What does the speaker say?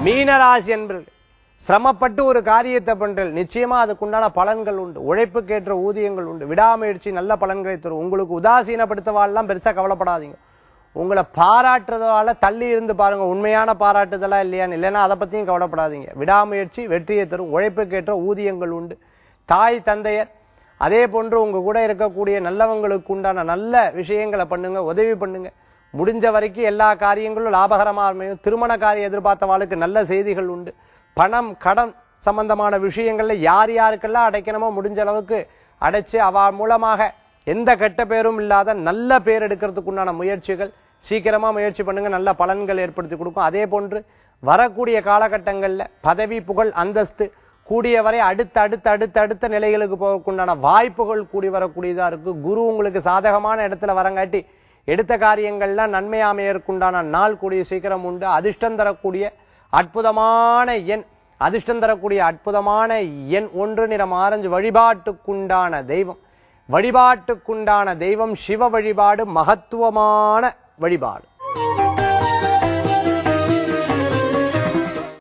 மீனராசி என்பர்கள் சிரமப்பட்டு ஒரு காரியத்தை பண்றீர்கள் நிச்சயமா அதுக்குண்டான பலன்கள் உண்டு உழைப்புக்கேற்ற ஊதியங்கள் உண்டு விடாமுயற்சி நல்ல பலன்களை தரும் உங்களுக்கு உதாசீனப்படுத்தவாள்லாம் பெருசா கவலைப்படாதீங்க உங்களை பாராட்டுறதால தள்ளி இருந்து பாருங்க உண்மையான பாராட்டுதலா இல்லையான்னு இல்லைன்னா அதை பத்தியும் கவலைப்படாதீங்க விடாமுயற்சி வெற்றியை தரும் உழைப்புக்கேற்ற ஊதியங்கள் உண்டு தாய் தந்தையர் அதே போன்று உங்க கூட இருக்கக்கூடிய நல்லவங்களுக்கு உண்டான நல்ல விஷயங்களை பண்ணுங்க உதவி பண்ணுங்க முடிஞ்ச வரைக்கும் எல்லா காரியங்களும் லாபகரமா அமையும் திருமண காரியம் எதிர்பார்த்தவாளுக்கு நல்ல செய்திகள் உண்டு பணம் கடன் சம்பந்தமான விஷயங்கள்ல யார் யாருக்கெல்லாம் அடைக்கணுமோ முடிஞ்ச அளவுக்கு அடைச்சு அவ மூலமாக எந்த கெட்ட பேரும் இல்லாத நல்ல பேர் எடுக்கிறதுக்கு உண்டான முயற்சிகள் சீக்கிரமா முயற்சி பண்ணுங்க நல்ல பலன்கள் ஏற்படுத்தி கொடுக்கும் அதே போன்று வரக்கூடிய காலகட்டங்கள்ல பதவி புகழ் அந்தஸ்து கூடிய வரை அடுத்த அடுத்த அடுத்த அடுத்த நிலைகளுக்கு போகக்குண்டான வாய்ப்புகள் கூடி வரக்கூடியதா இருக்கு குரு உங்களுக்கு சாதகமான இடத்துல வரங்காட்டி எடுத்த காரியங்கள்லாம் நன்மை அமையற்குண்டான நாள் கூடிய சீக்கிரம் உண்டு அதிர்ஷ்டம் தரக்கூடிய அற்புதமான எண் அதிர்ஷ்டம் தரக்கூடிய அற்புதமான எண் ஒன்று நிறம் ஆரஞ்சு வழிபாட்டுக்குண்டான தெய்வம் வழிபாட்டுக்குண்டான தெய்வம் சிவ வழிபாடு மகத்துவமான வழிபாடு